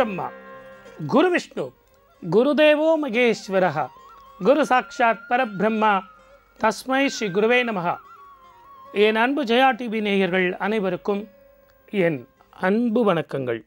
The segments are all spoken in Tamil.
பரபிரம்மா குரு விஷ்ணு குருதேவோ மகேஸ்வர குரு சாட்சாத் பரபிரம்மா தஸ்மை ஸ்ரீ குருவே நமஹ என் அன்பு ஜெயா டிவி நேயர்கள் அனைவருக்கும் என் அன்பு வணக்கங்கள்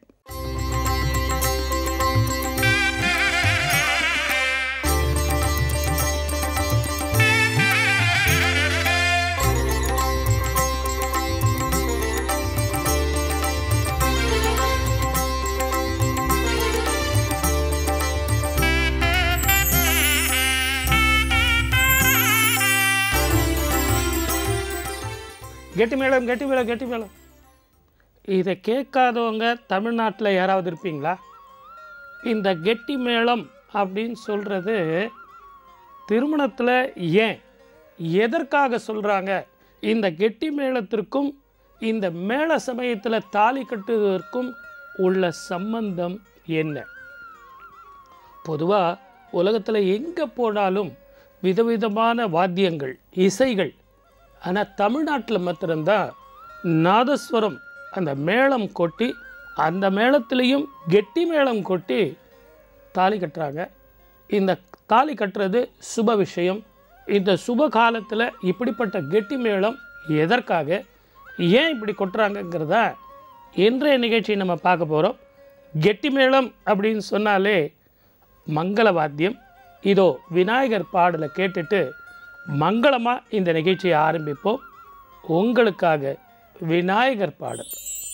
கெட்டி மேளம் கெட்டி மேளம் கெட்டி மேளம் இதை கேட்காதவங்க தமிழ்நாட்டில் யாராவது இருப்பீங்களா இந்த கெட்டி மேளம் அப்படின்னு சொல்கிறது திருமணத்தில் ஏன் எதற்காக சொல்கிறாங்க இந்த கெட்டி மேளத்திற்கும் இந்த மேள சமயத்தில் தாலி கட்டுவதற்கும் உள்ள சம்பந்தம் என்ன பொதுவாக உலகத்தில் எங்கே போனாலும் விதவிதமான வாத்தியங்கள் இசைகள் ஆனால் தமிழ்நாட்டில் மாத்திரம்தான் நாதஸ்வரம் அந்த மேளம் கொட்டி அந்த மேளத்துலேயும் கெட்டி மேளம் கொட்டி தாலி கட்டுறாங்க இந்த தாலி கட்டுறது சுப விஷயம் இந்த சுப காலத்தில் இப்படிப்பட்ட கெட்டி மேளம் எதற்காக ஏன் இப்படி கொட்டுறாங்கங்கிறத இன்றைய நிகழ்ச்சி நம்ம பார்க்க போகிறோம் கெட்டி மேளம் அப்படின்னு சொன்னாலே மங்கள வாத்தியம் இதோ விநாயகர் பாடலை கேட்டுட்டு மங்களமாக இந்த நிகழ்ச்சியை ஆரம்பிப்போம் உங்களுக்காக விநாயகர் பாடல்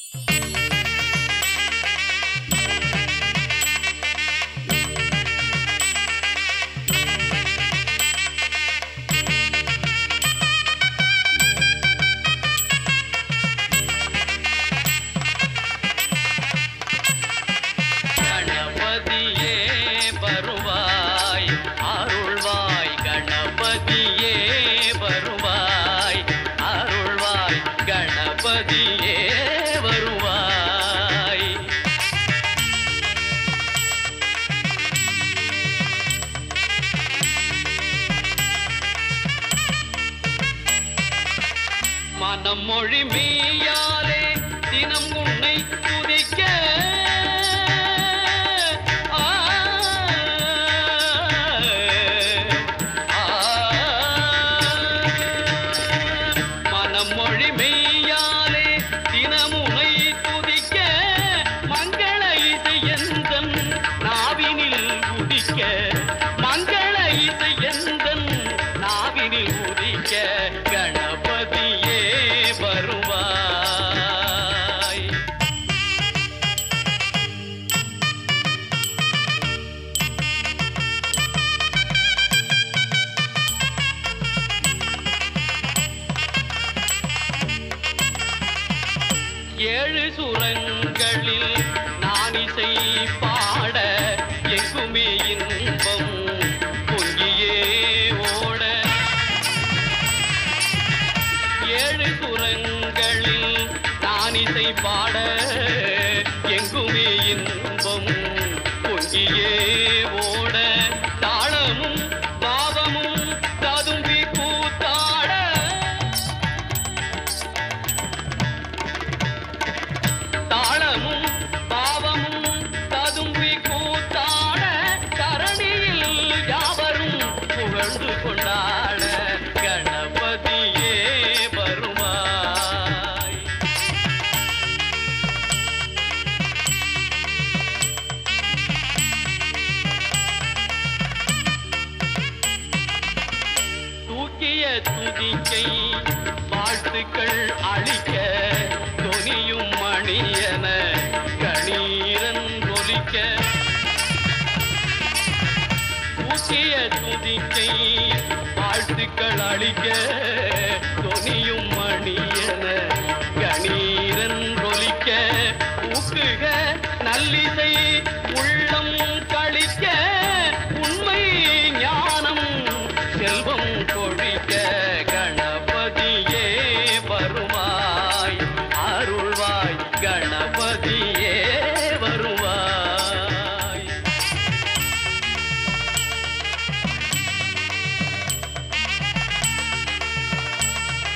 கணபதியே வருவாய் அருள்வாய் கணபதியே வருவாய் அருள்வாய் கணபதியே வருவாய் மனம் மொழி மெய்யாலே தினம் உன்னை துதிக்க ஆ, ஆ. மனம் மொழி மெய்யாலே தினம் உன்னை துதிக்க மங்கள இசை எந்தன் நாவினில் உதிக்க மங்கள இசை எந்தன் நாவினில் உதிக்க கணபதியே வருவாய் ஏழு சுரங்களில் நான் இசை பாட எங்குமே இன்பம் பொங்கியே ஓட ஏழு சுரங்களில் நான் இசை பாட எங்குமே இன்பம் பொங்கியே ஓட தாளமும் பாவமும் ததும்பி கூத்தாட தாளமும் பாவமும் ததும்பி கூத்தாட தரணியில் யாவரும் புகழ்ந்து கொண்டாட கணபதியே வருவாய் தூக்கிய துதிக்கை வாழ்த்துக்கள் அளிக்க தொனியும் மணியன கணீரன் ஒலிக்க தூக்கிய துதிக்கை வாழ்த்துக்கள் அளிக்க தொனியும் மணியன கணீரன் ஒலிக்க ஊக்குக நல்லிசை உள்ளம் கழிக்க உண்மை ஞானம் செல்வம் கொழிக்க கணபதியே வருவாய் அருள்வாய் கணபதியே வருவாய்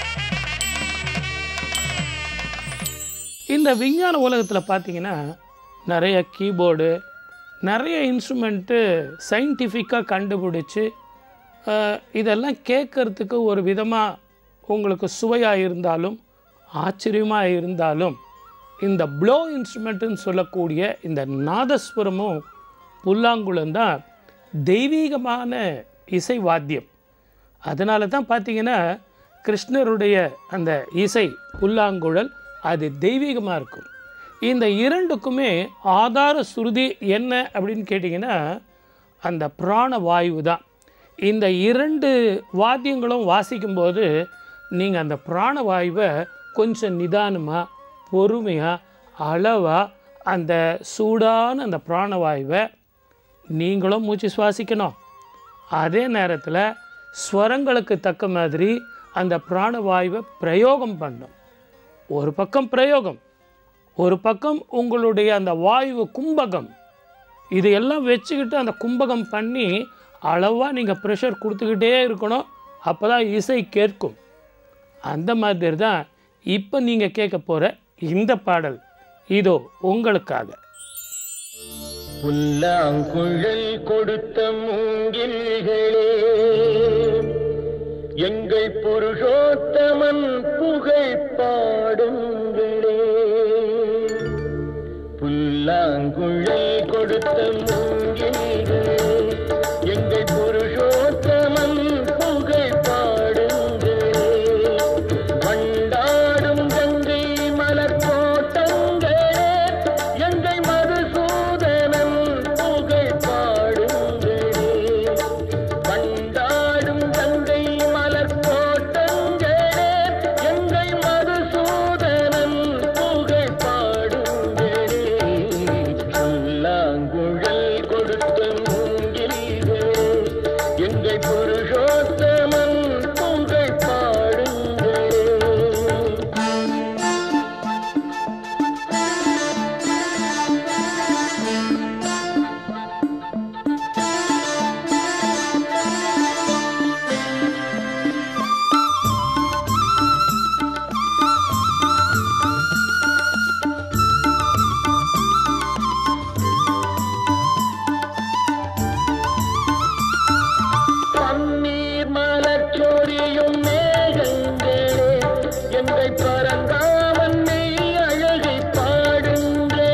இந்த விஞ்ஞான உலகத்தில் பார்த்தீங்கன்னா நிறைய கீபோர்டு நிறைய இன்ஸ்ட்ருமெண்ட்டு சயின்டிஃபிக்காக கண்டுபிடிச்சி அஹ், இதெல்லாம் கேட்கறதுக்கு ஒரு விதமாக உங்களுக்கு சுவையாக இருந்தாலும் ஆச்சரியமாக இருந்தாலும் இந்த ப்ளோ இன்ஸ்ட்ருமெண்ட்டுன்னு சொல்லக்கூடிய இந்த நாதஸ்வரமும் புல்லாங்குழலும் தான் தெய்வீகமான இசை வாத்தியம் அதனால தான் பார்த்தீங்கன்னா கிருஷ்ணருடைய அந்த இசை புல்லாங்குழல் அது தெய்வீகமாக இருக்கும் இந்த இரண்டுக்குமே ஆதார சுருதி என்ன அப்படின்னு கேட்டிங்கன்னா அந்த பிராண வாயு தான் இந்த இரண்டு வாத்தியங்களும் வாசிக்கும்போது நீங்கள் அந்த பிராண வாயுவை கொஞ்சம் நிதானமாக பொறுமையாக அளவாக அந்த சூடான அந்த பிராணவாயுவை நீங்களும் மூச்சு சுவாசிக்கணும் அதே நேரத்தில் ஸ்வரங்களுக்கு தக்க மாதிரி அந்த பிராணவாயுவை பிரயோகம் பண்ணும் ஒரு பக்கம் பிரயோகம் ஒரு பக்கம் உங்களுடைய அந்த வாயு கும்பகம் இது எல்லாம் வச்சுக்கிட்டு அந்த கும்பகம் பண்ணி அளவாக நீங்கள் ப்ரெஷர் கொடுத்துக்கிட்டே இருக்கணும் அப்போ தான் இசை கேட்கும் அந்த மாதிரி தான் இப்போ நீங்கள் கேட்க போகிற இந்த பாடல் இதோ உங்களுக்காக புல்லாங்குழல் கொடுத்த மூங்கில்களே எங்கள் புருஷோத்தமன் புகழ் பாடுங்களே புல்லாங்குழல் கொடுத்த மூங்கில்களே எங்கள் புருஷோத்தமன் புகழ் பாடுங்களே வண்டாடும் கங்கை மலர் கோட்டங்களே எங்கள் மதுசூதனன் புகழ் பாடுங்களே வண்டாடும் கங்கை மலர் கோட்டங்களே எங்கள் மதுசூதனன் புகழ் பாடுங்களே புல்லாங்குழல் கொடுத்த மூங்கில்களே எங்கள் புருஷோத்தமன் புகழ் பாடுங்களே பன்னீர் மலர் சொரியும் மேகங்களே எங்கள் பரந்தாமன் மெய் அழகை பாடுங்களே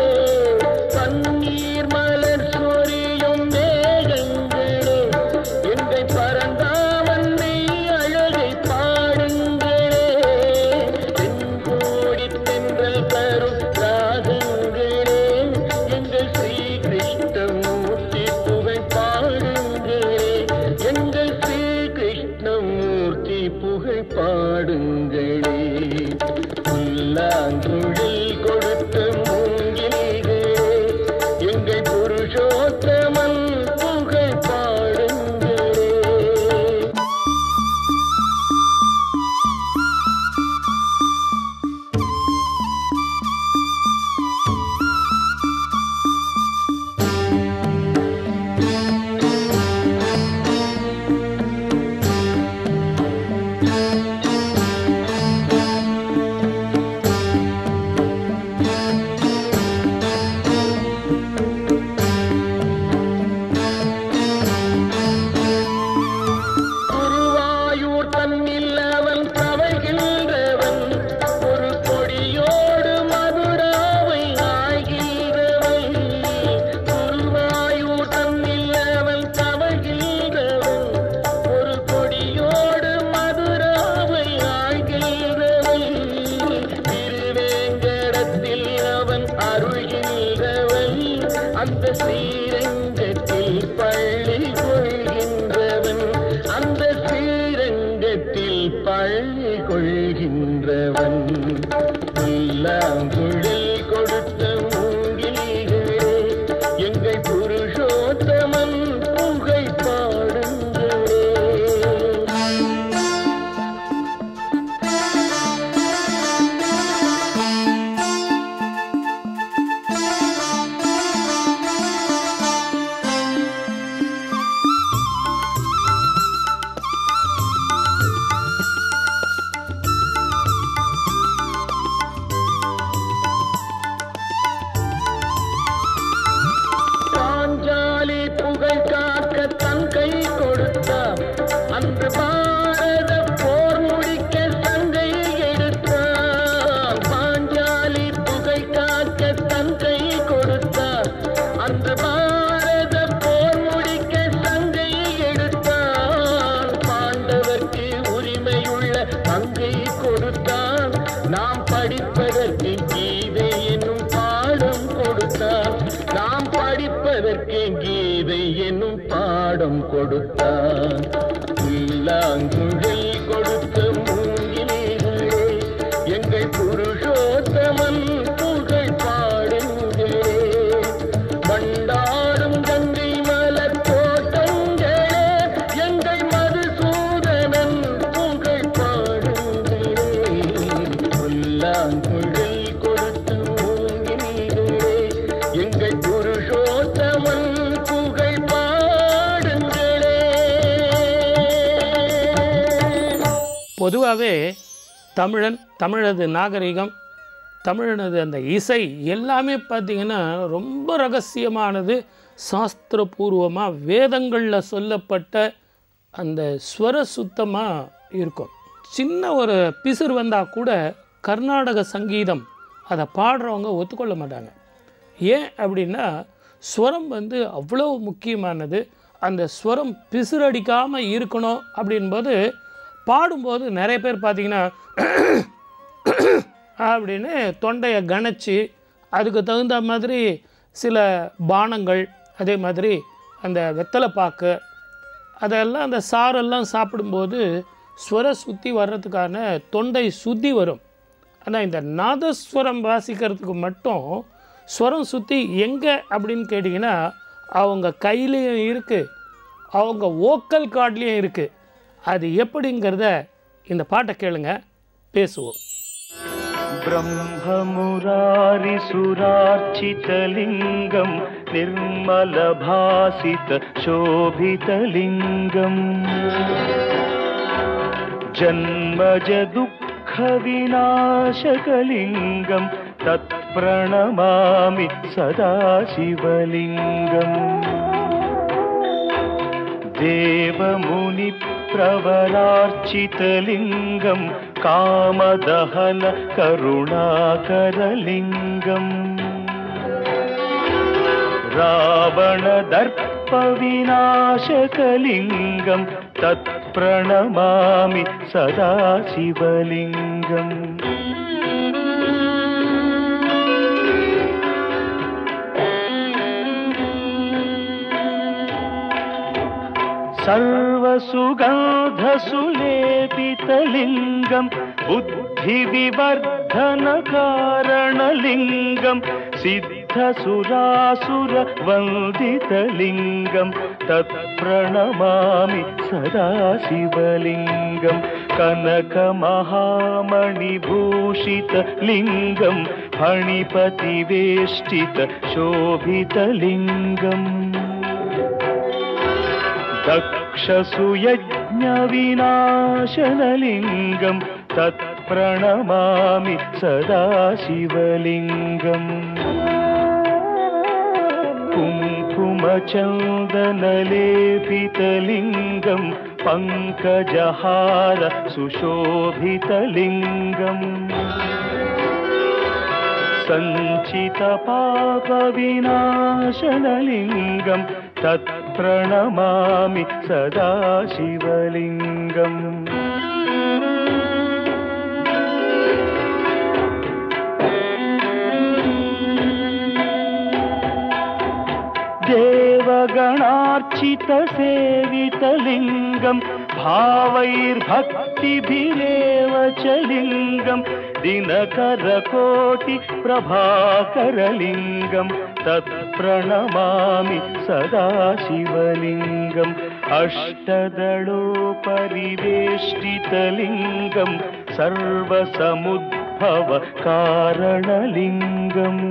பன்னீர் மலர் சொரியும் மேகங்களே எங்கள் பரந்தாமன் மெய் அழகை பாடுங்களே தென்கோடி தென்றல் தரும் ராகங்களே எங்கள் ஸ்ரீ கிருஷ்ணமூர்த்தி புகழ் பாடுங்களே எங்கள் ஸ்ரீ கிருஷ்ணமூர்த்தி புகழ் பாடுங்களே புல்லாங்குழல் கொடுத்த மூங்கில்களே எங்கள் புருஷோத்தமன் புகழ் பாடுங்களே கொடுத்தான் புல்லாங்குழல் கொடுத்த மூங்கிலே எங்கள் புருஷோத்தமன் புகழ் பாடுங்களே மண்டாடும் கங்கை மலர் தோட்டங்களே எங்கள் மதுசூதனன் புகழ் பாடுங்களே புல்லாங்குழல் கொடுத்த மூங்கிலே எங்கள் புருஷோத்தமன் புகழ் பாடுங்களே பொதுவாகவே தமிழன் தமிழது நாகரிகம் தமிழனது அந்த இசை எல்லாமே பார்த்திங்கன்னா ரொம்ப ரகசியமானது சாஸ்திரபூர்வமாக வேதங்களில் சொல்லப்பட்ட அந்த ஸ்வர சுத்தமாக இருக்கும் சின்ன ஒரு பிசுறு வந்தால் கூட கர்நாடக சங்கீதம் அதை பாடுறவங்க ஒத்துக்கொள்ள மாட்டாங்க ஏன் அப்படின்னா ஸ்வரம் வந்து அவ்வளோ முக்கியமானது அந்த ஸ்வரம் பிசுறடிக்காமல் இருக்கணும் அப்படின்போது பாடும்போது நிறைய பேர் பார்த்தீங்கன்னா அப்படின்னு தொண்டையை கணைச்சி அதுக்கு தகுந்த மாதிரி சில பானங்கள் அதே மாதிரி அந்த வெத்தலைப்பாக்கு அதெல்லாம் அந்த சாரெல்லாம் சாப்பிடும்போது ஸ்வர சுத்தி வர்றதுக்கான தொண்டை சுத்தி வரும் ஆனால் இந்த நாதஸ்வரம் வாசிக்கிறதுக்கு மட்டும் ஸ்வரம் சுத்தி எங்கே அப்படின்னு கேட்டிங்கன்னா அவங்க கையிலையும் இருக்குது அவங்க ஓக்கல் கார்ட்லேயும் இருக்குது அது எப்படிங்கிறத இந்த பாட்டை கேளுங்க பேசுவோம் ब्रह्ममुरारिसुरार्चितलिङ्गम् निर्मलभासित शोभितलिङ्गम् जन्मज दुःखविनाशकलिङ्गम् तत्प्रणमामि सदा शिवलिङ्गम् देवमुनिप्रवरार्चितलिङ्गम् कामदहन करुणाकरलिङ्गम् रावणदर्पविनाशकलिङ्गम् तत्प्रणमामि सदा शिवलिङ्गम् सर्वसुगन्धसुलेपितलिङ्गम् बुद्धिविवर्धनकारणलिङ्गम् सिद्धसुरासुरवन्दितलिङ्गम् तत्प्रणमामि सदा शिवलिङ्गम् कनकमहामणिभूषितलिङ्गम् फणिपतिवेष्टित शोभितलिङ्गम् दक्षसुयज्ञविनाशनलिङ्गम् तत्प्रणमामि सदा शिवलिङ्गम् कुङ्कुमचन्दनलेपितलिङ्गम् पङ्कजहार सुशोभितलिङ्गम् सञ्चितपापविनाशनलिङ्गम् तत्प्रणमामि सदा शिवलिङ्गम् देवगणार्चितसेवितलिङ्गम् भावैर्भक्तिभिरेव च लिङ्गम् दिनकरकोटिप्रभाकरलिङ्गम् तत्प्रणमामि सदा शिवलिङ्गम् अष्टदलोपरिवेष्टितलिङ्गम् सर्वसमुद्भव कारणलिङ्गम्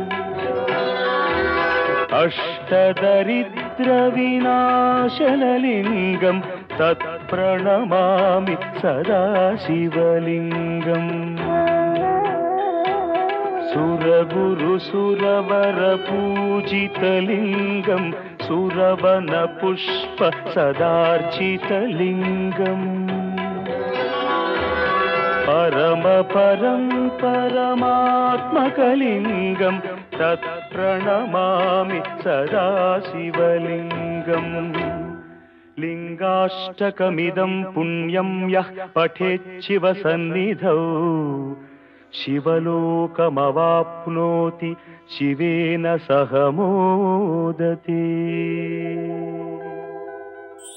अष्टदरिद्रविनाशनलिङ्गम् तत्प्रणमामि सदा शिवलिङ्गम् सुरगुरुसुरवरपूजितलिङ्गम् सुरवनपुष्प सदार्चितलिङ्गम् परमपरं परमात्मकलिङ्गम् तत्प्रणमामि सदा शिवलिङ्गम् लिङ्गाष्टकमिदं पुण्यं यः पठेच्छिवसन्निधौ शिवलोकमवाप्नोति शिवेन सह मोदते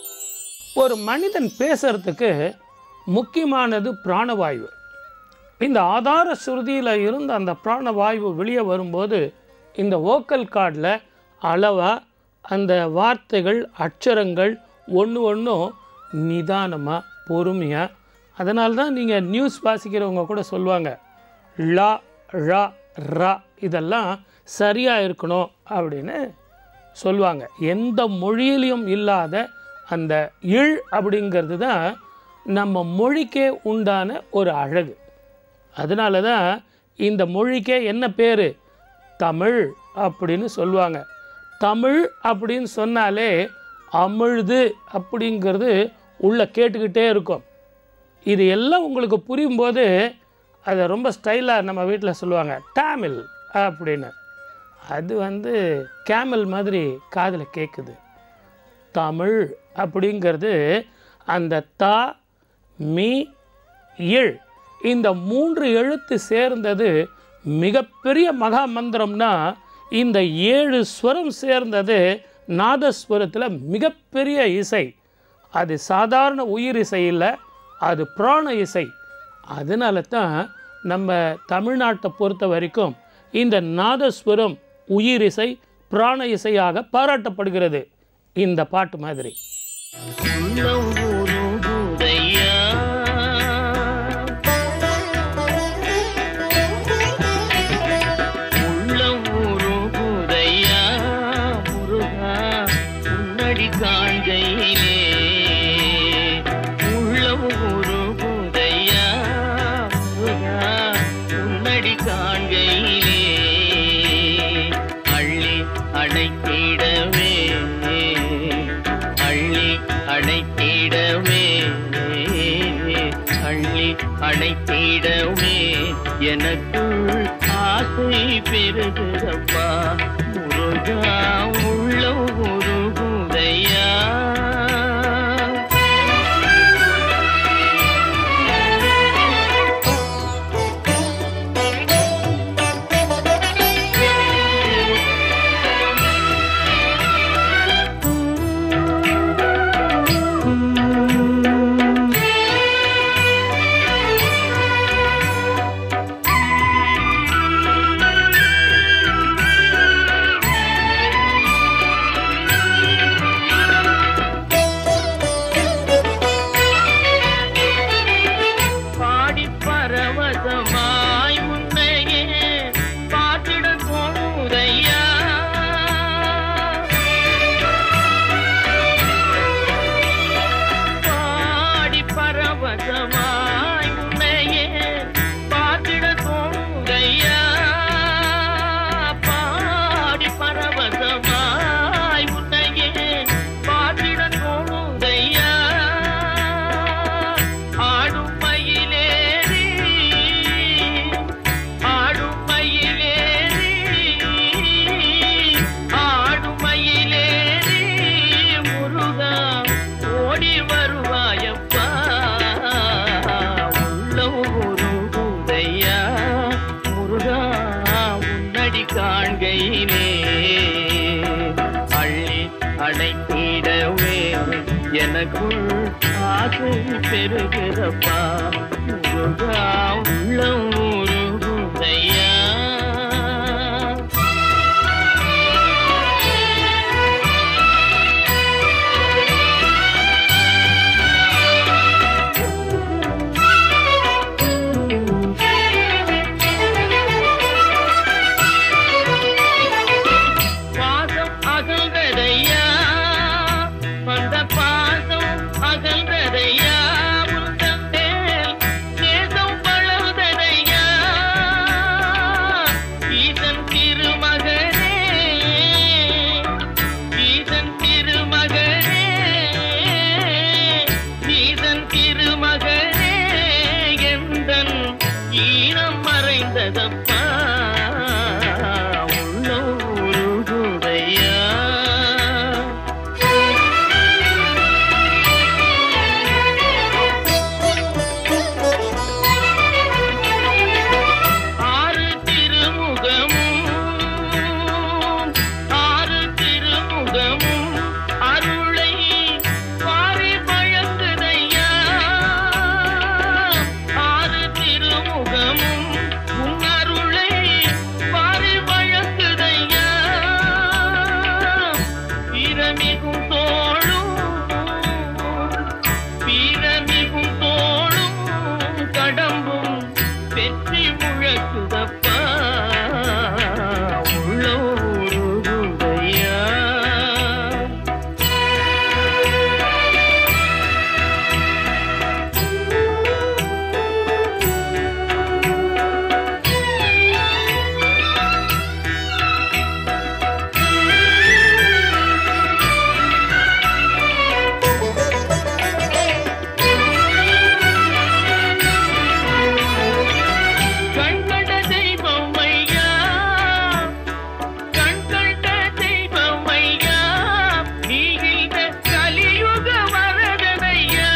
ஒரு மனிதன் பேசுறதுக்கு முக்கியமானது பிராணவாயு இந்த ஆதார சுருதியில் இருந்து அந்த பிராணவாயு வெளியே வரும்போது இந்த வோக்கல் கார்டில் அளவாக அந்த வார்த்தைகள் அட்சரங்கள் ஒன்று ஒன்றும் நிதானமாக பொறுமையாக அதனால தான் நீங்கள் நியூஸ் வாசிக்கிறவங்க கூட சொல்லுவாங்க லா ழா ரா இதெல்லாம் சரியாக இருக்கணும் அப்படின்னு சொல்லுவாங்க எந்த மொழியிலையும் இல்லாத அந்த இழ் அப்படிங்கிறது தான் நம்ம மொழிக்கே உண்டான ஒரு அழகு அதனால தான் இந்த மொழிக்கே என்ன பேர் தமிழ் அப்படின்னு சொல்லுவாங்க தமிழ் அப்படின்னு சொன்னாலே அமிழ்து அப்படிங்கிறது உள்ள கேட்டுக்கிட்டே இருக்கும் இது எல்லாம் உங்களுக்கு புரியும் போது அதை ரொம்ப ஸ்டைலாக நம்ம வீட்டில் சொல்லுவாங்க டேமில் அப்படின்னு அது வந்து கேமல் மாதிரி காதில் கேட்குது தமிழ் அப்படிங்கிறது அந்த தா மீ இழ் இந்த மூன்று எழுத்து சேர்ந்தது மிகப்பெரிய மகா மந்திரம்னா இந்த ஏழு ஸ்வரம் சேர்ந்தது நாதஸ்வரத்தில் மிகப்பெரிய இசை அது சாதாரண உயிர் இசை இல்லை அது பிராண இசை அதனால தான் நம்ம தமிழ்நாட்டை பொறுத்த வரைக்கும் இந்த நாதஸ்வரம் உயிர் இசை பிராண இசையாக பாராட்டப்படுகிறது இந்த பாட்டு மாதிரி உள்ளம் உருகுதையா உள்ளம் உருகுதையா முருகா உன்னடி காண்கையிலே உள்ளம் உருகுதையா முருகா உன்னடி காண்கையிலே அள்ளி அடைத்திடவே அள்ளி அடைத்திடவே அள்ளி அடைத்திடவே எனக்குள் ஆசை பெருகுதப்பா முருகா உள்ள உருகுதையா பாடி பரவசமாய் உன்னையே பார்த்திட தோணுதையா பாடி பரவசமாய் உன்னையே பார்த்திட தோணுதையா பாடி பரவசமாய் உன்னையே பார்த்திட தோணுதையா ஆடும் மயிலேறி ஆடும் மயிலேறி ஆடும் மயிலேறி முருகா ஓடி வருவாயப்பா உள்ள உருகுதையா முருகா உன்னடி காண்கையிலே அள்ளி அடைத்திடவே எனக்குள் ஆசை பெருகிறப்பா முருகா உள்ள உருகுதையா பாசம் அகல்றதையா வந்த பாசம் அகல்றதையா உந்தன் மேல் நேசம் வளர்ந்ததையா போதப்பா உள்ள உருகுதையா கண்கண்ட தெய்வம் ஐயா கண்கண்ட தெய்வம் ஐயா நீ இந்த கலியுக வரதனையா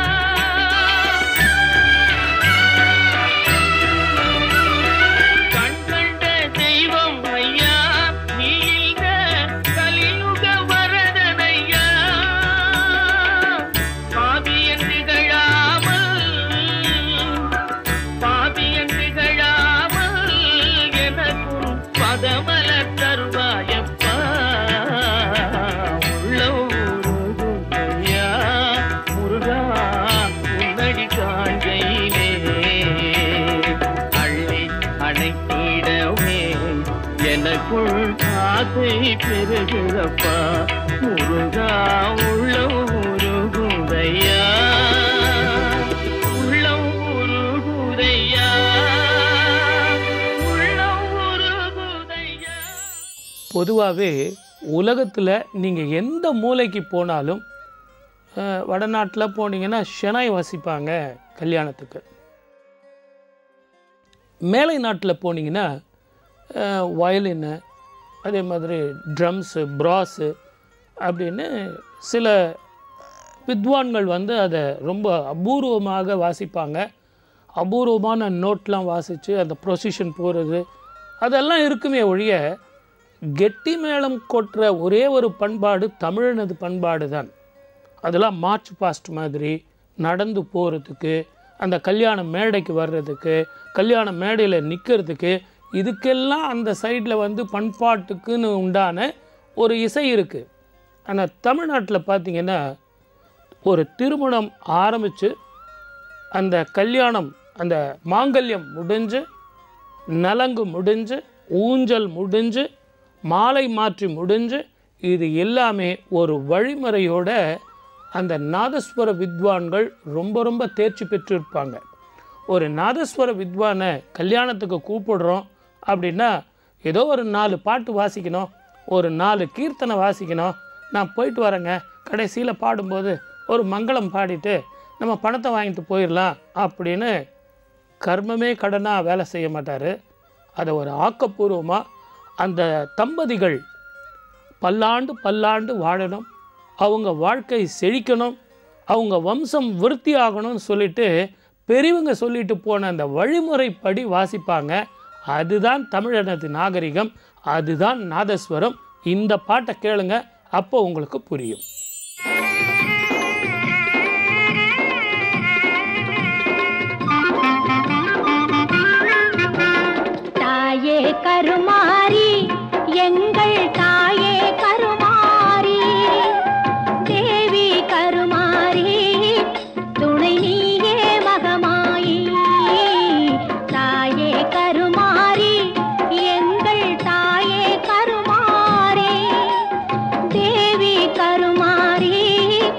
கண்கண்ட தெய்வம் ஐயா நீ இந்த கலியுக வரதனையா பாவியன் நிகழாமல் பாவியன் நிகழாமல் எனக்கும் பதமல தருவாயப்பா உள்ள உருகுதையா முருகா உன்னடி காண்கையிலே அள்ளி அணைத்திடவே எனக்குள் ஆசை பெருகிறப்பா முருகா உள்ள உருகுதையா உள்ளம் உருகுதையா உள்ளம் உருகுதையா பொதுவாகவே உலகத்தில் நீங்கள் எந்த மூலைக்கு போனாலும் அஹ், வடநாட்டில் போனீங்கன்னா ஷெனாய் வாசிப்பாங்க கல்யாணத்துக்கு மேலை நாட்டில் போனீங்கன்னா வயலின்னு அதே மாதிரி ட்ரம்ஸு ப்ராஸு அப்படின்னு சில வித்வான்கள் வந்து அதை ரொம்ப அபூர்வமாக வாசிப்பாங்க அபூர்வமான நோட்லாம் வாசித்து அந்த ப்ரொசிஷன் போகிறது அதெல்லாம் இருக்குமே ஒழிய கெட்டி மேளம் கொட்டுற ஒரே ஒரு பண்பாடு தமிழனது பண்பாடு தான் அதெல்லாம் மார்ச் பாஸ்ட் மாதிரி நடந்து போகிறதுக்கு அந்த கல்யாண மேடைக்கு வர்றதுக்கு கல்யாண மேடையில் நிற்கிறதுக்கு இதுக்கெல்லாம் அந்த சைடில் வந்து பண்பாட்டுக்குன்னு உண்டான ஒரு இசை இருக்குது ஆனால் தமிழ்நாட்டில் பார்த்தீங்கன்னா ஒரு திருமணம் ஆரம்பித்து அந்த கல்யாணம் அந்த மாங்கல்யம் முடிஞ்சு நலங்கு முடிஞ்சு ஊஞ்சல் முடிஞ்சு மாலை மாற்றி முடிஞ்சு இது எல்லாமே ஒரு வழிமுறையோட அந்த நாதஸ்வர வித்வான்கள் ரொம்ப ரொம்ப தேர்ச்சி பெற்றிருப்பாங்க ஒரு நாதஸ்வர வித்வானை கல்யாணத்துக்கு கூப்பிடுறோம் அப்படின்னா ஏதோ ஒரு நாலு பாட்டு வாசிக்கணும் ஒரு நாலு கீர்த்தனை வாசிக்கணும் நான் போயிட்டு வரேங்க கடைசியில் பாடும்போது ஒரு மங்களம் பாடிட்டு நம்ம பணத்தை வாங்கிட்டு போயிடலாம் அப்படின்னு கர்மமே கடனாக வேலை செய்ய மாட்டார் அதை ஒரு ஆக்கப்பூர்வமாக அந்த தம்பதிகள் பல்லாண்டு பல்லாண்டு வாழணும் அவங்க வாழ்க்கை செழிக்கணும் அவங்க வம்சம் விருத்தி ஆகணும்னு சொல்லிட்டு பெரியவங்க சொல்லிட்டு போன அந்த வழிமுறைப்படி வாசிப்பாங்க அதுதான் தமிழனது நாகரிகம் அதுதான் நாதஸ்வரம் இந்த பாட்டை கேளுங்க அப்போ உங்களுக்கு புரியும் தாயே கருமாரி எங்கள் தாயே கருமாரி தேவி கருமாரி துணை நீயே மகமாயி தாயே கருமாரி எங்கள் தாயே கருமாரி தேவி கருமாரி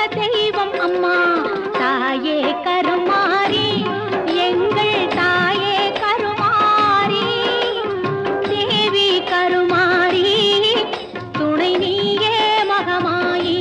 தெய்வம் அம்மா தாயே கருமாரி எங்கள் தாயே கருமாரி தேவி கருமாரி துணை நீயே மகமாயி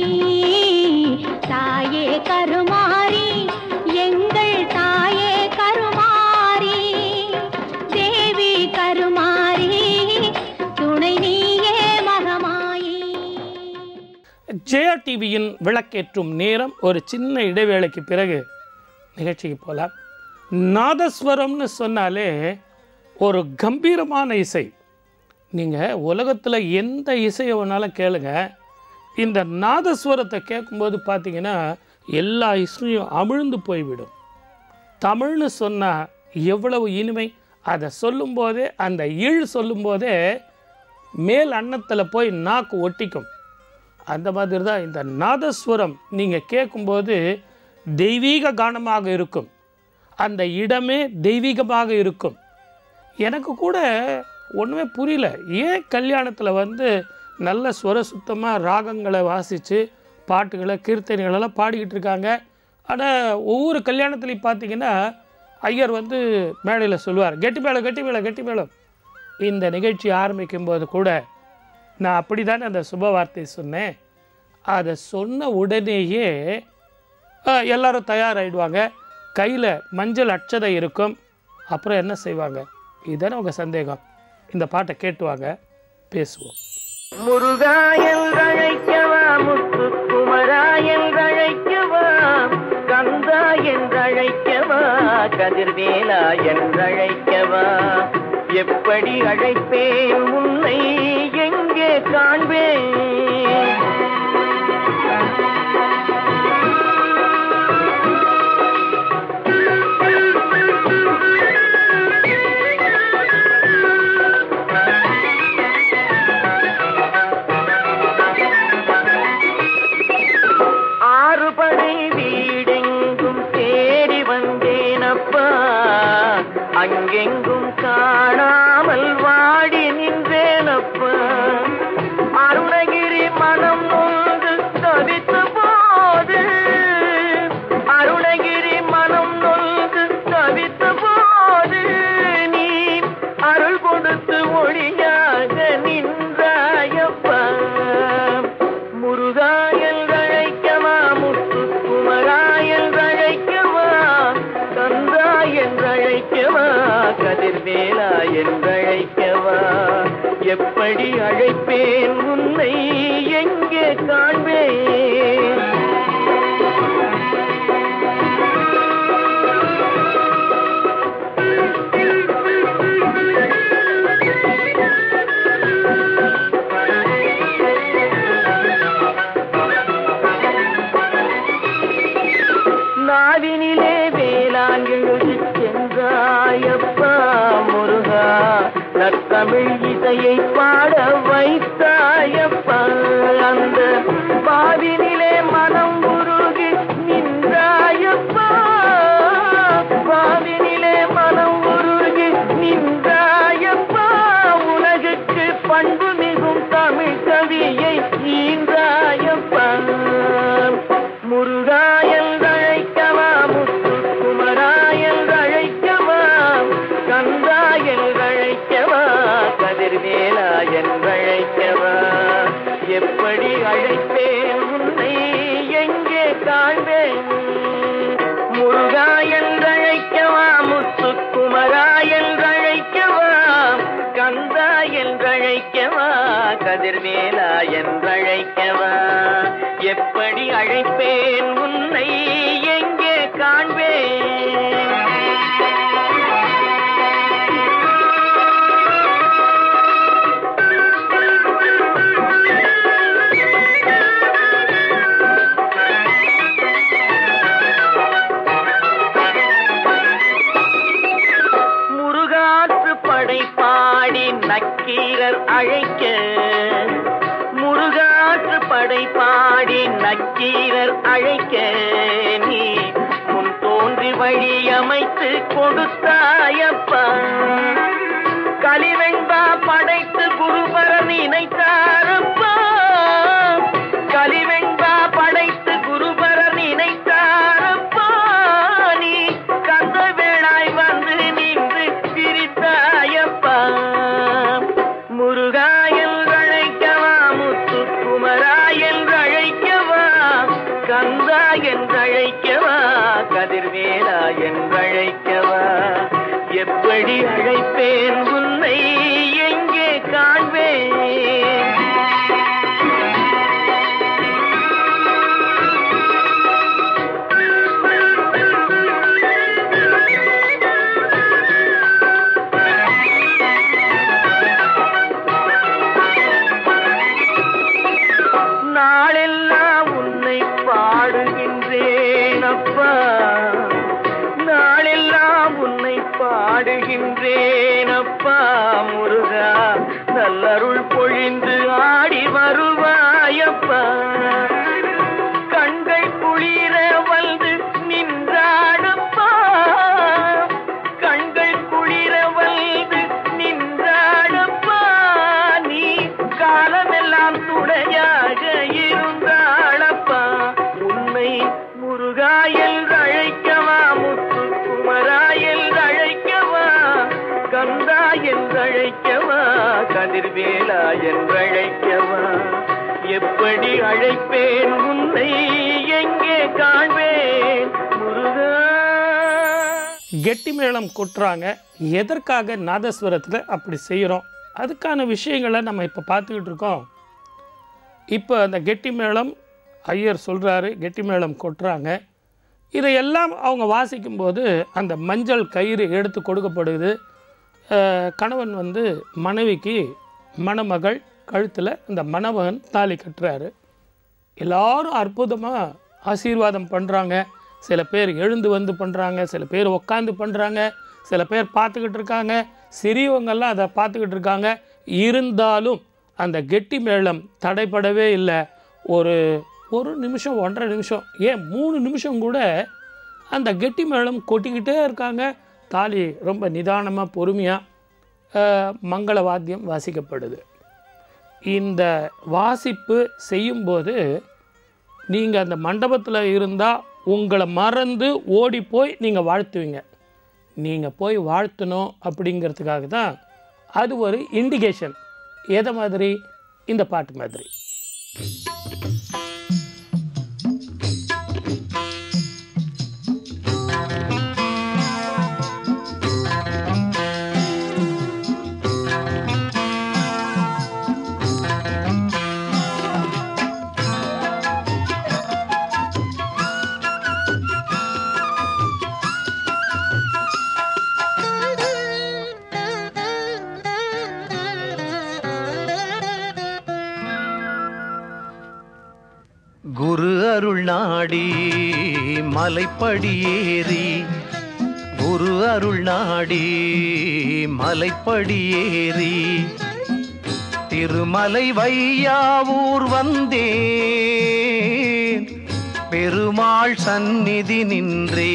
தாயே கருமாரி எங்கள் தாயே கருமாரி தேவி கருமாரி துணை நீயே மகமாயி ஜெயா டிவியின் விளக்கேற்றும் நேரம் ஒரு சின்ன இடைவேளைக்கு பிறகு நிகழ்ச்சிக்கு போகலாம் நாதஸ்வரம்னு சொன்னாலே ஒரு கம்பீரமான இசை நீங்கள் உலகத்தில் எந்த இசையை வேணாலும் கேளுங்க இந்த நாதஸ்வரத்தை கேட்கும்போது பார்த்தீங்கன்னா எல்லா இசையும் அமிழ்ந்து போய்விடும் தமிழ்னு சொன்னால் எவ்வளவு இனிமை அதை சொல்லும்போதே அந்த ஈழ் சொல்லும்போதே மேல் அன்னத்தில் போய் நாக்கு ஒட்டிக்கும் அந்த மாதிரி தான் இந்த நாதஸ்வரம் நீங்கள் கேட்கும்போது தெய்வீக கானமாக இருக்கும் அந்த இடமே தெய்வீகமாக இருக்கும் எனக்கு கூட ஒன்றுமே புரியல ஏன் கல்யாணத்தில் வந்து நல்ல ஸ்வர சுத்தமாக ராகங்களை வாசித்து பாட்டுகளை கீர்த்தனைகளெல்லாம் பாடிக்கிட்டு இருக்காங்க ஆனால் ஒவ்வொரு கல்யாணத்துலையும் பார்த்தீங்கன்னா ஐயர் வந்து மேடையில் சொல்லுவார் கெட்டி மேளம் கெட்டி மேளம் கெட்டி மேளம் இந்த நிகழ்ச்சி ஆரம்பிக்கும் போது கூட நான் அப்படி தானே அந்த சுப வார்த்தை சொன்னேன் அதை சொன்ன உடனேயே அஹ், எல்லாரும் தயாராகிடுவாங்க கையில் மஞ்சள் அட்சதை இருக்கும் அப்புறம் என்ன செய்வாங்க இதுதானே உங்கள் சந்தேகம் இந்த பாட்டை கேட்டுவாங்க பேசுவோம் முருகா என்றழைக்கவா முத்து குமரா என்றழைக்கவா கந்தா என்றழைக்கவா கதிர்வேலா என்றழைக்கவா எப்படி அழைப்பேன் உன்னை எங்கே காண்பேன் ஆறுபடை வீடெங்கும் தேடி வந்தேனப்பா அங்கெங்கும் காணாமல் வாடி நின்றேனப்பா அருணகிரி மனம் நொந்து தவித்த போது அருணகிரி மனம் நொந்து தவித்த போது நீ அருள் கொடுத்து ஒளியாக நின்றாயப்பா முருகாயல் அழைக்கவா முத்து குமராயல் அழைக்கவா கந்தா என்றழைக்கவா கதிர்வேலா என்றழைக்கவா எப்படி அழைப்பேன் உன்னை எங்கே காண்பேன் நாவினிலே வேளாண் எழுதி சென்றாயப்பா முருகா நத்தமிழ் இசையை பாட வைத்தாயப்பா அந்த பாவினிலே மனம் உருகி நின்றாயப்பா பாவினிலே மனம் உருகி நின்றாயப்பா உலகுக்கு பண்பு மிகும் தமிழ் கவியை ஈன்றாயப்பா முருகாயல் அழைக்கவா முத்து குமராயல் அழைக்கவா கந்தாயல் அழைக்கவா கதிர்வேலா என்றழைக்கவா எப்படி அழைப்பேன் உன்னை எங்கே காண்பேன் முருகா என்றழைக்கவா முத்து குமரா என்றழைக்கவா கந்தா என்றழைக்கவா கதிர்வேலா என்றழைக்கவா எப்படி அழைப்பேன் உன்னை எங்கே காண்பேன் முருகாற்று படை பாடி நக்கீரர் அழைக்க முருகாற்று படை பாடி நக்கீரர் அழைக்க நீ முன் தோன்றி வழி அமைத்து கொடுத்தாயப்பா கலிவெண்பா படைத்து குருபர நினைத்தாரப்பா கலிவெண்பா படைத்து குருபர கந்தா என்றழைக்கவா கதிர்வேலா என்றழைக்கவா எப்படி அழைப்பேன் உன்னை எங்கே காண்பேன் நாளெல்லாம் உன்னை பாடுகின்றேன் அப்பா நாளெல்லாம் உன்னை பாடுகின்றேன் அப்பா முருகா நல்லருள் பொழிந்து ஆடி வருவாயப்பா கண்கள் குளிர வந்து நின்றாடப்பா கண்கள் குளிர வந்து நின்றாடப்பா நீ காலமெல்லாம் துணையாக இருந்தாளப்பா உன்னை முருகாயல் அழைக்கவா முத்து குமராயல் அழைக்கவா கந்தா என்றழைக்கவா கதிர்வேலா என்றழைக்கவா எப்படி அழைப்பேன் உன்னை எங்கே காண்பேன் முருகா கெட்டி மேளம் கொட்டுறாங்க எதற்காக நாதஸ்வரத்தில் அப்படி செய்கிறோம் அதுக்கான விஷயங்களை நம்ம இப்போ பார்த்துக்கிட்டு இருக்கோம் இப்போ அந்த கெட்டி மேளம் ஐயர் சொல்கிறாரு கெட்டி மேளம் கொட்டுறாங்க இதையெல்லாம் அவங்க வாசிக்கும்போது அந்த மஞ்சள் கயிறு எடுத்து கொடுக்கப்படுது அஹ், கணவன் வந்து மனைவிக்கு மணமகள் கழுத்தில் அந்த மணமகன் தாலி கட்டுறாரு எல்லாரும் அற்புதமாக ஆசீர்வாதம் பண்ணுறாங்க சில பேர் எழுந்து வந்து பண்ணுறாங்க சில பேர் உட்காந்து பண்ணுறாங்க சில பேர் பார்த்துக்கிட்டு இருக்காங்க சிறியவங்கெல்லாம் அதை பார்த்துக்கிட்டு இருக்காங்க இருந்தாலும் அந்த கெட்டி மேளம் தடைப்படவே இல்லை ஒரு ஒரு நிமிஷம் ஒன்றரை நிமிஷம் ஏன் மூணு நிமிஷம் கூட அந்த கெட்டி மேளம் கொட்டிக்கிட்டே இருக்காங்க தாலி ரொம்ப நிதானமாக பொறுமையாக மங்கள வாத்தியம் வாசிக்கப்படுது இந்த வாசிப்பு செய்யும்போது நீங்கள் அந்த மண்டபத்தில் இருந்தால் உங்களை மறந்து ஓடி போய் நீங்கள் வாழ்த்துவீங்க நீங்கள் போய் வாழ்த்தணும் அப்படிங்கிறதுக்காக தான் அது ஒரு இண்டிகேஷன் எதை மாதிரி இந்த பாட்டு மாதிரி குரு அருள் நாடி மலைப்படியேறி குரு அருள் நாடி மலைப்படியேறி திருமலை வையாவூர் வந்தேன் பெருமாள் சந்நிதி நின்றே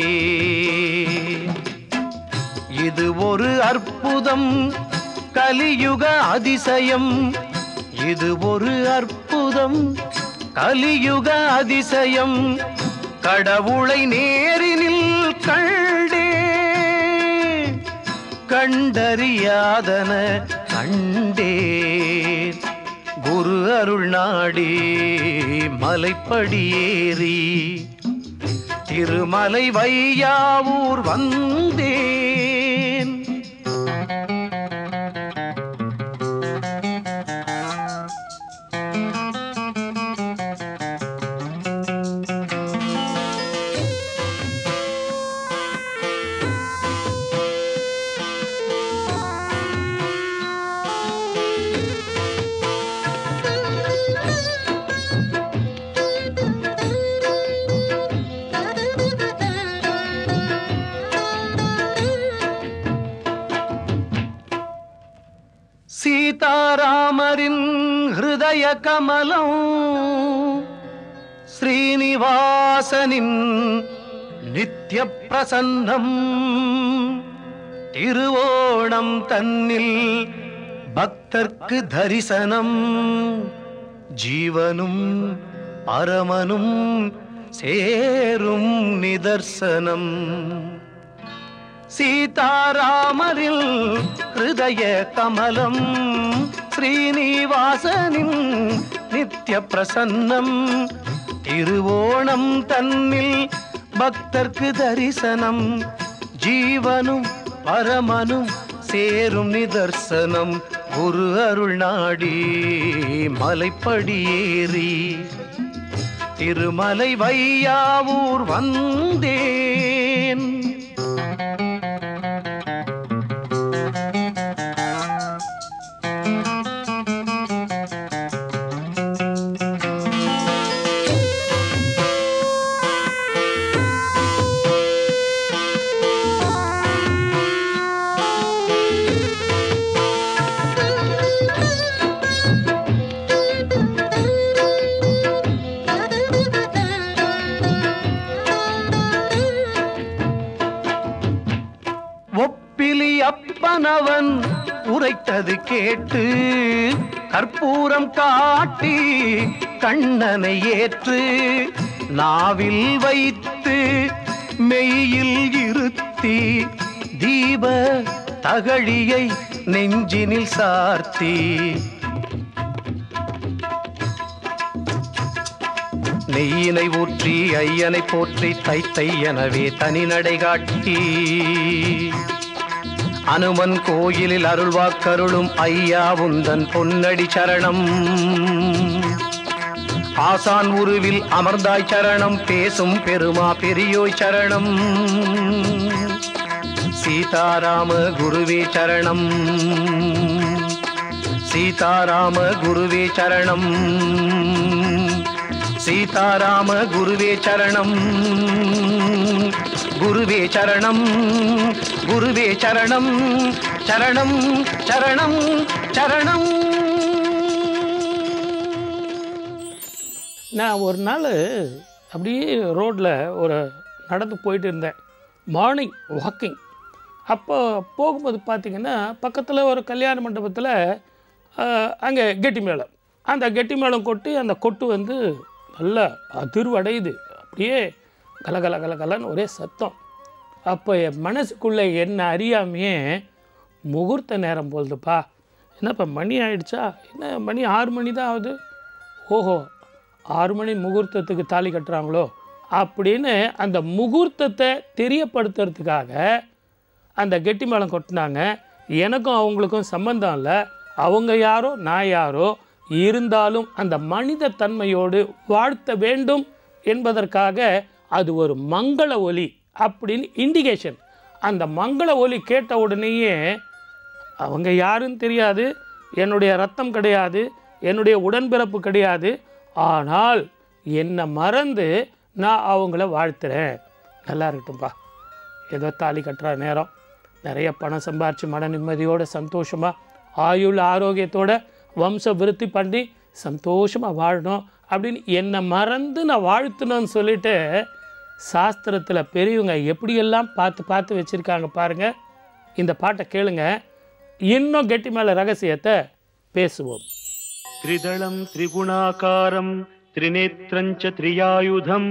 இது ஒரு அற்புதம் கலியுக அதிசயம் இது ஒரு அற்புதம் கலியுக அதிசயம் கடவுளை நேரினில் கண்டே கண்டறியாதன கண்டேன் குரு அருள் நாடி மலைப்படியேறி திருமலை வையாவூர் வந்தேன் சீதாராமரின் ஹிருதய கமலம் ஸ்ரீனிவாசனின் நித்ய பிரசன்னம் திருவோணம் தன்னில் பக்தர்க்கு தரிசனம் ஜீவனும் பரமனும் சேரும் நிதர்சனம் சீதாராமரில் ஹிருதய கமலம் ஸ்ரீனிவாசனின் நித்ய பிரசன்னம் திருவோணம் தன்னில் பக்தர்க்கு தரிசனம் ஜீவனும் பரமனும் சேரும் நிதர்சனம் குரு அருள் நாடி மலைப்படியேறி திருமலை வையாவூர் வந்தேன் ஒப்பிலி அப்பனவன் உரைத்தது கேட்டு கற்பூரம் காட்டி கண்ணனை ஏற்று நாவில் வைத்து மெய்யில் இருத்தி தீப தகழியை நெஞ்சினில் சார்த்தி நெய்யினை ஊற்றி ஐயனை போற்றி தைத்தை எனவே தனி நடை காட்டி அனுமன் கோயிலில் அருள்வாக்கருளும் ஐயா உந்தன் பொன்னடி சரணம் ஆசான் உருவில் அமர்ந்தாய் சரணம் பேசும் பெருமா பெரியோய் சரணம் சீதாராம குருவே சரணம் சீதாராம குருவே சரணம் சீதாராம குருவே சரணம் குருவே சரணம் குருவே சரணம் சரணம் சரணம் சரணம் நான் ஒரு நாள் அப்படியே ரோட்டில் ஒரு நடந்து போயிட்டு இருந்தேன் மார்னிங் வாக்கிங் அப்போ போகும்போது பார்த்தீங்கன்னா பக்கத்தில் ஒரு கல்யாண மண்டபத்தில் அங்கே கெட்டி மேளம் அந்த கெட்டி மேளம் கொட்டி அந்த கொட்டு வந்து நல்லா அதிர்வடையுது அப்படியே கலகல கலகலன்னு ஒரே சத்தம் அப்போ என் மனசுக்குள்ளே என்ன அறியாமையே முகூர்த்த நேரம் போகுதுப்பா என்ன இப்போ மணி ஆயிடுச்சா என்ன மணி ஆறு மணி தான் ஆகுது ஓஹோ ஆறு மணி முகூர்த்தத்துக்கு தாலி கட்டுறாங்களோ அப்படின்னு அந்த முகூர்த்தத்தை தெரியப்படுத்துறதுக்காக அந்த கெட்டி மேளம் கொட்டினாங்க எனக்கும் அவங்களுக்கும் சம்பந்தம் இல்லை அவங்க யாரோ நான் யாரோ இருந்தாலும் அந்த மனித தன்மையோடு வாழ்த்த வேண்டும் என்பதற்காக அது ஒரு மங்கள ஒலி அப்படின்னு இண்டிகேஷன் அந்த மங்கள ஒலி கேட்ட உடனேயே அவங்க யாருன்னு தெரியாது என்னுடைய ரத்தம் கிடையாது என்னுடைய உடன்பிறப்பு கிடையாது ஆனால் என்னை மறந்து நான் அவங்கள வாழ்த்துறேன் நல்லா இருக்கட்டும்பா ஏதோ தாலி கட்டுற நேரம் நிறைய பணம் சம்பாரிச்சு மன நிம்மதியோட சந்தோஷமாக ஆயுள் ஆரோக்கியத்தோட வம்ச விருத்தி பண்ணி சந்தோஷமாக வாழணும் அப்படின்னு என்னை மறந்து நான் வாழ்த்தணும்னு சொல்லிட்டு சாஸ்திரத்தில் பெரியவங்க எப்படியெல்லாம் பார்த்து பார்த்து வச்சுருக்காங்க பாருங்கள் இந்த பாட்டை கேளுங்க இன்னும் கெட்டி மேலே ரகசியத்தை பேசுவோம் त्रिदलं त्रिगुणाकारं त्रिनेत्रं च त्रियायुधं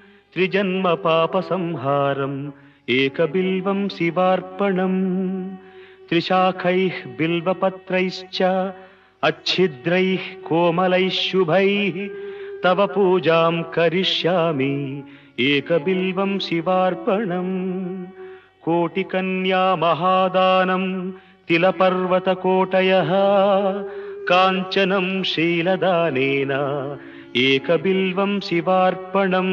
त्रिजन्मपापसंहारम् एकबिल्वं शिवार्पणम् त्रिशाखैः बिल्वपत्रैश्च अच्छिद्रैः कोमलैः शुभैः तव पूजां करिष्यामि एकबिल्वं शिवार्पणम् कोटिकन्या महादानं तिलपर्वतकोटयः काञ्चनं शीलदानेन एकबिल्वं शिवार्पणम्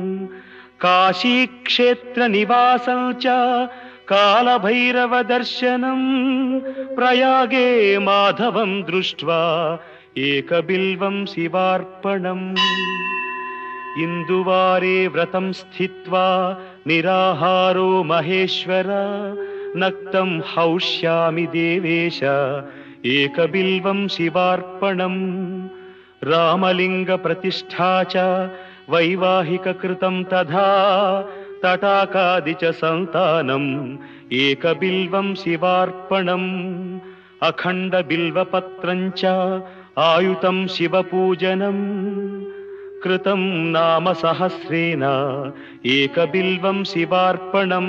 काशीक्षेत्रनिवासं च कालभैरवदर्शनं प्रयागे माधवं दृष्ट्वा एकबिल्वं शिवार्पणम् इन्दुवारे व्रतं स्थित्वा निराहारो महेश्वर नक्तं हौष्यामि देवेश एकबिल्वं शिवार्पणम् रामलिङ्गप्रतिष्ठा च वैवाहिककृतं तथा तटाकादि च सन्तानम् एकबिल्वं शिवार्पणम् अखण्डबिल्वपत्रं च आयुतं शिवपूजनम् कृतं नाम सहस्रेण एकबिल्वं शिवार्पणम्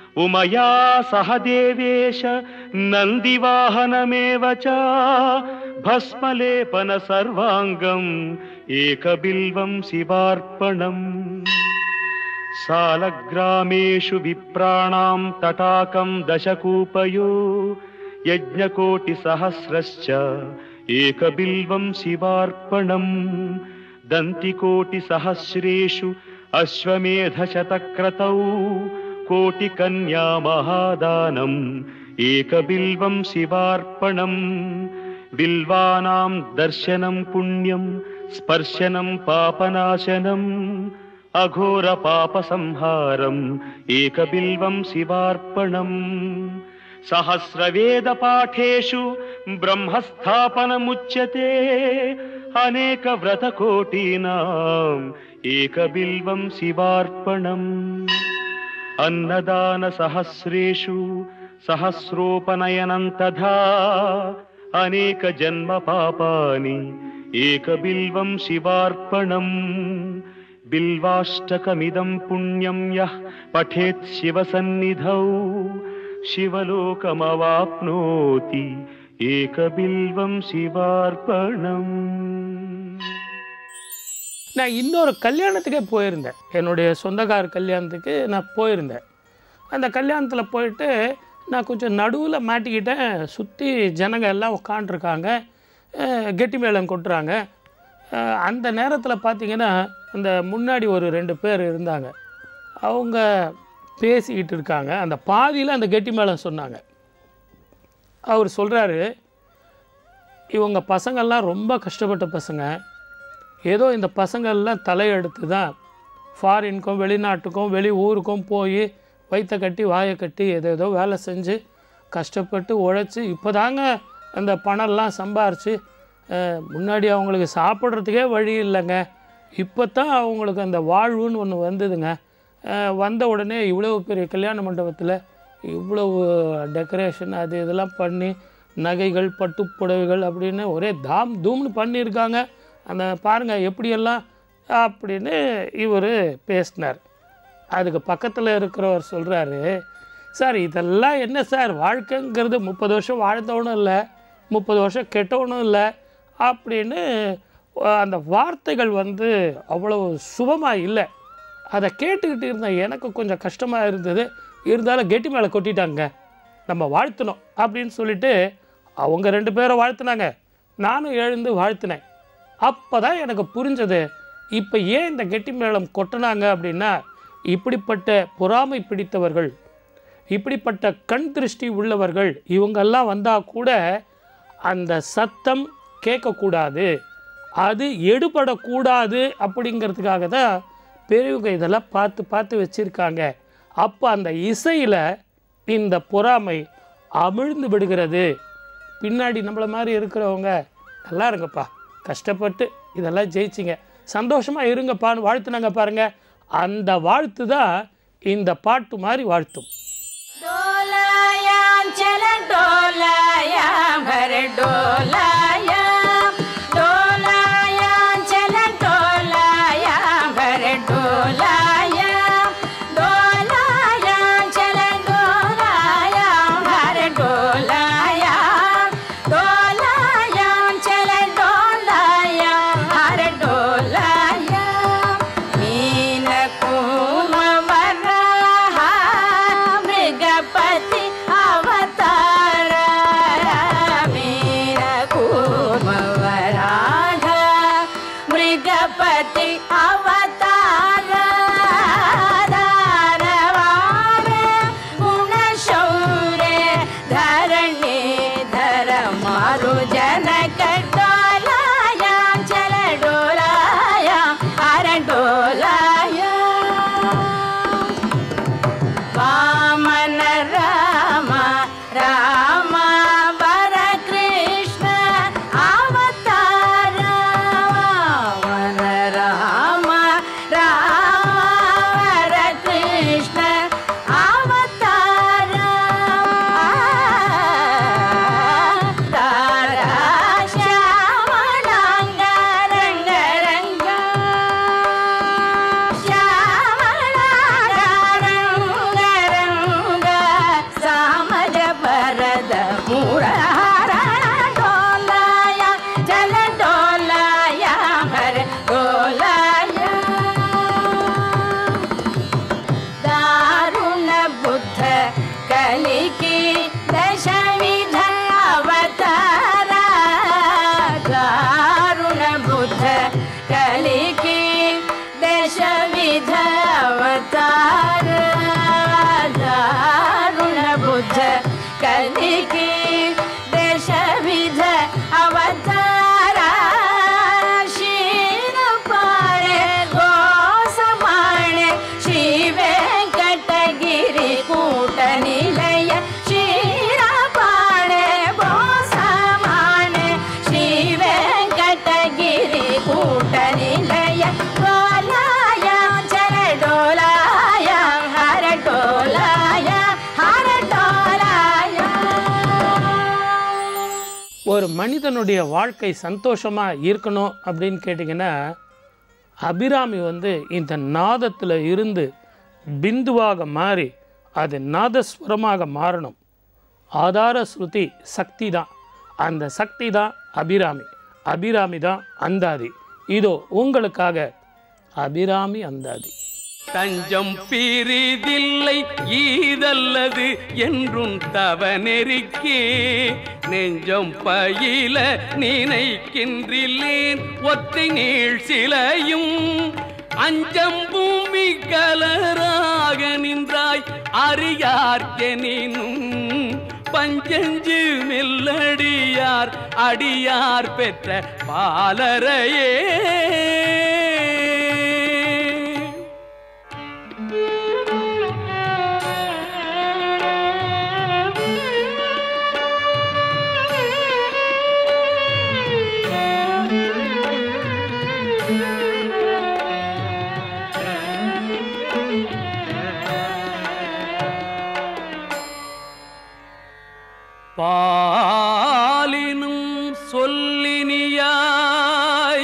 उमया सह देवेश नन्दिवाहनमेव च भस्मलेपन सर्वाङ्गम् एकबिल्वं शिवार्पणम् सालग्रामेषु विप्राणां तटाकं दशकूपयो यज्ञकोटिसहस्रश्च एकबिल्वं शिवार्पणम् दन्तिकोटिसहस्रेषु अश्वमेधशतक्रतौ कोटिकन्या महादानम् एकबिल्वं शिवार्पणम् बिल्वानां दर्शनं पुण्यं स्पर्शनं पापनाशनम् अघोरपापसंहारम् एकबिल्वं शिवार्पणम् सहस्रवेदपाठेषु ब्रह्मस्थापनमुच्यते अनेकव्रतकोटीनाम् एकबिल्वं शिवार्पणम् अन्नदानसहस्रेषु सहस्रोपनयनं तथा अनेकजन्मपापानि एकबिल्वं शिवार्पणम् बिल्वाष्टकमिदं पुण्यं यः पठेत् शिवसन्निधौ शिवलोकमवाप्नोति एकबिल्वं शिवार्पणम् நான் இன்னொரு கல்யாணத்துக்கே போயிருந்தேன் என்னுடைய சொந்தக்கார கல்யாணத்துக்கு நான் போயிருந்தேன் அந்த கல்யாணத்தில் போயிட்டு நான் கொஞ்சம் நடுவில் மாட்டிக்கிட்டேன் சுற்றி ஜனங்க எல்லாம் உட்காண்ட்ருக்காங்க கெட்டி மேளம் கொட்டுறாங்க அஹ், அந்த நேரத்தில் பார்த்தீங்கன்னா அந்த முன்னாடி ஒரு ரெண்டு பேர் இருந்தாங்க அவங்க பேசிக்கிட்டு இருக்காங்க அந்த பாதியில் அந்த கெட்டி மேளம் சொன்னாங்க அவர் சொல்கிறாரு இவங்க பசங்கள்லாம் ரொம்ப கஷ்டப்பட்ட பசங்க ஏதோ இந்த பசங்கள்லாம் தலையெடுத்து தான் ஃபாரின்க்கும் வெளிநாட்டுக்கும் வெளி ஊருக்கும் போய் வயிற்ற கட்டி வாயை கட்டி ஏதோ ஏதோ வேலை செஞ்சு கஷ்டப்பட்டு உழைச்சி இப்போ தாங்க அந்த பணம்லாம் சம்பாரித்து முன்னாடி அவங்களுக்கு சாப்பிட்றதுக்கே வழி இல்லைங்க இப்போ தான் அவங்களுக்கு அந்த வாழ்வுன்னு ஒன்று வந்ததுங்க அஹ், வந்த உடனே இவ்வளோ பெரிய கல்யாண மண்டபத்தில் இவ்வளவு டெக்கரேஷன் அது இதெல்லாம் பண்ணி நகைகள் பட்டு புடவைகள் அப்படின்னு ஒரே தாம் தூம்னு பண்ணியிருக்காங்க அந்த பாருங்கள் எப்படியெல்லாம் அப்படின்னு இவர் பேசினார் அதுக்கு பக்கத்தில் இருக்கிறவர் சொல்கிறாரு சார் இதெல்லாம் என்ன சார் வாழ்க்கைங்கிறது முப்பது வருஷம் வாழ்ந்தவனும் இல்லை முப்பது வருஷம் கெட்டவனும் இல்லை அப்படின்னு அஹ், அந்த வார்த்தைகள் வந்து அவ்வளவு சுபமாக இல்லை அதை கேட்டுக்கிட்டு இருந்த எனக்கு கொஞ்சம் கஷ்டமாக இருந்தது இருந்தாலும் கெட்டி மேலே கொட்டிட்டாங்க நம்ம வாழ்த்தணும் அப்படின்னு சொல்லிட்டு அவங்க ரெண்டு பேரும் வாழ்த்துனாங்க நானும் எழுந்து வாழ்த்தினேன் அப்போ தான் எனக்கு புரிஞ்சது இப்போ ஏன் இந்த கெட்டி மேளம் கொட்டினாங்க அப்படின்னா இப்படிப்பட்ட பொறாமை பிடித்தவர்கள் இப்படிப்பட்ட கண் திருஷ்டி உள்ளவர்கள் இவங்கெல்லாம் வந்தால் கூட அந்த சத்தம் கேட்கக்கூடாது அது எடுபடக்கூடாது அப்படிங்கிறதுக்காக தான் பெரியவங்க இதெல்லாம் பார்த்து பார்த்து வச்சுருக்காங்க அப்போ அந்த இசையில் இந்த பொறாமை அமிழ்ந்து விடுகிறது பின்னாடி நம்மளை மாதிரி இருக்கிறவங்க நல்லா இருங்கப்பா கஷ்டப்பட்டு இதெல்லாம் ஜெயிச்சிங்க சந்தோஷமாக இருங்கப்பான்னு வாழ்த்துனாங்க பாருங்க அந்த வாழ்த்து தான் இந்த பாட்டு மாதிரி வாழ்த்தும் डोलायां चलन डोलायां घर डोलायां डोलायां चलन डोलायां घर डोलायां डोलायां चलन डोलायां घर डोलायां डोलायां चलन डोलायां घर डोलायां मीन कुमवराहा मृगपति अवतार मीन कुम కలికి దశవిధ అవతార దారుణ బుద్ధ కలికి దశవిధ అవతార దారుణ బుద్ధ కలికి దశవిధ అవతార క్షీణ పాడే గోసమాణೆ ಶ್ರೀ ವೆಂಕಟಗಿರಿ ಕೂಟ ನಿಲಯ ಕ್ಷೀರಪಾಣೆ ಗೋಸಮಾಣೆ ಶ್ರೀ ವೆಂಕಟಗಿರಿ ಕೂಟ ನಿಲಯ ಡೋಲಾಯ ಚರ ಡೋಲಾಯ ಹರ ಡೋಲಾಯ ಹರ ಡೋಲಾಯ ஒரு மனிதனுடைய வாழ்க்கை சந்தோஷமாக இருக்கணும் அப்படின்னு கேட்டிங்கன்னா அபிராமி வந்து இந்த நாதத்தில் இருந்து பிந்துவாக மாறி அது நாதஸ்வரமாக மாறணும் ஆதார ஸ்ருதி சக்தி தான் அந்த சக்தி தான் அபிராமி அபிராமி தான் அந்தாதி இதோ உங்களுக்காக அபிராமி அந்தாதி தஞ்சம் பிரிதில்லை ஈதல்லது என்றும் தவநெறிக்கே நெஞ்சம் பயில நினைக்கின்றில்லேன் ஒற்றை நீள் சிலையும் அஞ்சம் பூமி கலராக நின்றாய் அறியார்கெனினும் பஞ்சஞ்சு மெல்லடியார் அடியார் பெற்ற பாலரையே பாலினும் சொல்லினியாய்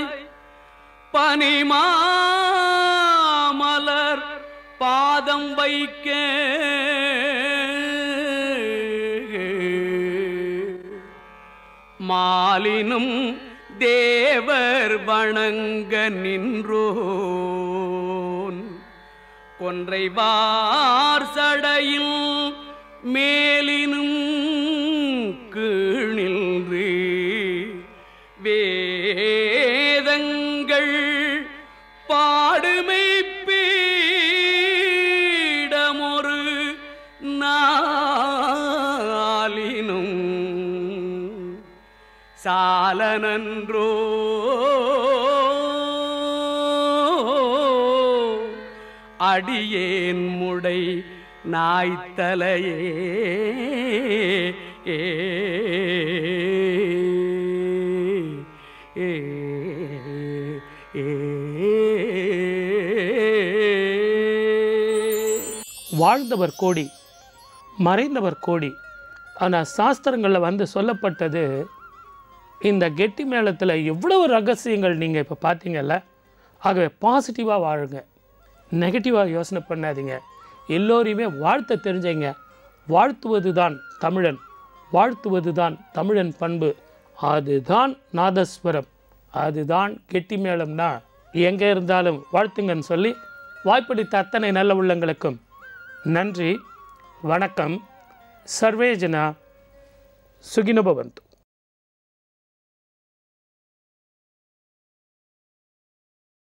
பனிமாமலர் பாதம் வைக்க மாலினும் தேவர் வணங்க நின்றோன் கொன்றைவார் சடையில் மேலினும் கீழின்று வேதங்கள் பாடுமை பீடமொரு நாளினும் சாலனன்றோ அடியேன் முடை நாய்த்தலையே ஏ ஏ வாழ்ந்தவர் கோடி மறைந்தவர் கோடி ஆனால் சாஸ்திரங்களில் வந்து சொல்லப்பட்டது இந்த கெட்டி மேளத்தில் எவ்வளவு ரகசியங்கள் நீங்கள் இப்போ பார்த்தீங்கல்ல ஆகவே பாசிட்டிவாக வாழுங்க நெகட்டிவாக யோசனை பண்ணாதீங்க எல்லோரையுமே வாழ்த்த தெரிஞ்சைங்க வாழ்த்துவது தான் தமிழன் வாழ்த்துவது தான் தமிழன் பண்பு அதுதான் நாதஸ்வரம் அதுதான் கெட்டி மேளம்னா எங்கே இருந்தாலும் வாழ்த்துங்கன்னு சொல்லி வாய்ப்பளித்த அத்தனை நல்ல உள்ளங்களுக்கும் நன்றி வணக்கம் சர்வே ஜனா சுகினபவந்து